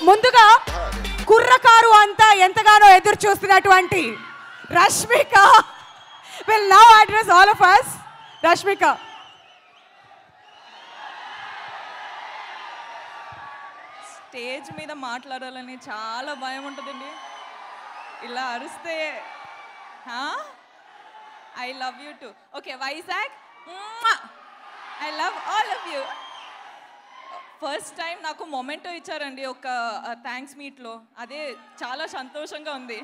ముందుగా కుర్రకారు అంతా ఎంతగానో ఎదురు చూస్తున్నటువంటి Rashmika will now address all of us Rashmika stage మీద మాట్లాడాలని చాలా భయం ఉంటుందండి ఇలా అరిస్తే I love you too okay Vizag I love all of you first time నాకు మొమెంటో ఇచ్చారండి ఒక థ్యాంక్స్ మీట్లో అదే చాలా సంతోషంగా ఉంది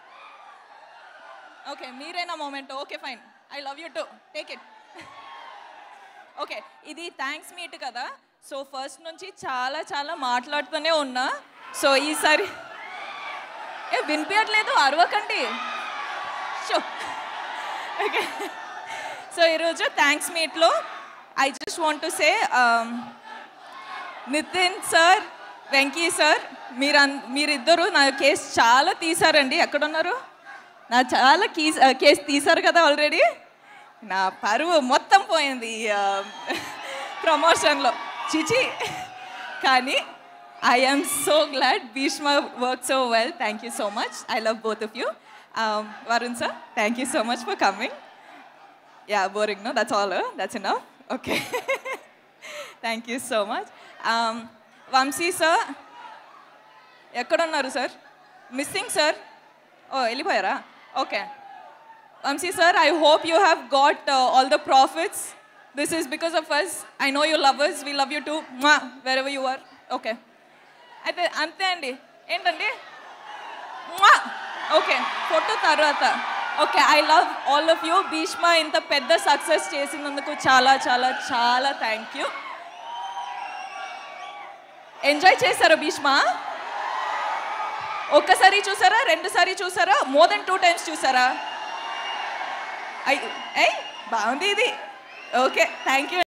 ఓకే మీరేనా memento okay fine I love you too take it okay ఇది థ్యాంక్స్ మీట్ కదా సో ఫస్ట్ నుంచి చాలా చాలా మాట్లాడుతూనే ఉన్నా సో ఈసారి ఏ వినిపించట్లేదు అరవకండి షో ఓకే సో ఈరోజు థ్యాంక్స్ మీట్లో I just want to say Nithiin sir Venky sir మీరు మీరిద్దరు నా కేసు చాలా తీశారండి ఎక్కడున్నారు నా చాలా కీస్ కేసు తీశారు కదా ఆల్రెడీ నా పరువు మొత్తం పోయింది ఈ ప్రమోషన్లో చిచి కానీ I am so glad Bheeshma work so well thank you so much I love both of you Varun sir thank you so much for coming yeah boring no that's all that's in okay thank you so much Vamshi sir ఎక్కడున్నారు sir missing sir ఓ వెళ్ళిపోయారా okay Vamshi sir I hope you have got all the profits this is because of us I know you love us we love you too మా wherever you are okay అయితే అంతే అండి ఏంటండి okay photo తర్వాత okay I love all of you Bheeshma ఇంత పెద్ద success చేసినందుకు చాలా చాలా చాలా థ్యాంక్ యూ ఎంజాయ్ చేశారా భీష్మ ఒక్కసారి చూసారా రెండుసారి చూసారా మోర్ దెన్ టూ టైమ్స్ చూసారా అయ్ ఏయ్ బాగుంది ఇది ఓకే థ్యాంక్ యూ